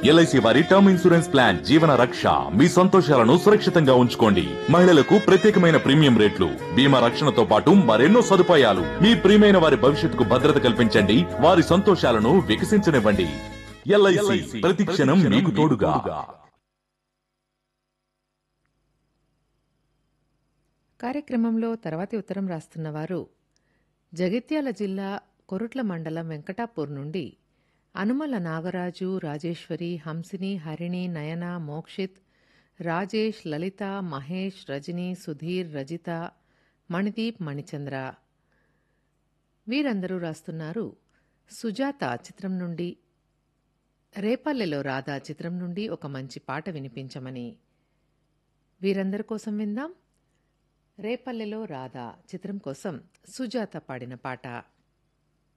LIC వారి term insurance plan జీవన రక్ష మీ సంతోషాలను సురక్షితంగా ఉంచుకోండి మహిళలకు ప్రత్యేకమైన ప్రీమియం రేట్లు బీమా రక్షణతో పాటు మరెన్నో సదుపాయాలు మీ ప్రియమైన వారి భవిష్యత్తుకు భద్రత కల్పించండి వారి సంతోషాలను వికసించనివ్వండి ఎల్ఐసి ప్రతి క్షణం మీకు తోడుగా కార్యక్రమంలో తర్వాతి ఉత్తరం రాస్తున్నవారు జగిత్యాల జిల్లా కొరుట్ల మండలం వెంకటాపూర్ నుండి అనుమల నాగరాజు రాజేశ్వరి హంసిని హరిణి నయన మోక్షిత్ రాజేష్ లలిత మహేష్ రజని సుధీర్ రజిత మణిదీప్ మణిచంద్ర వీరందరూ రాస్తున్నారు సుజాత చిత్రం నుండి రేపల్లెలో రాధా చిత్రం నుండి ఒక మంచి పాట వినిపించమని వీరందరి కోసం విందాం రేపల్లెలో రాధా చిత్రం కోసం సుజాత పాడిన పాట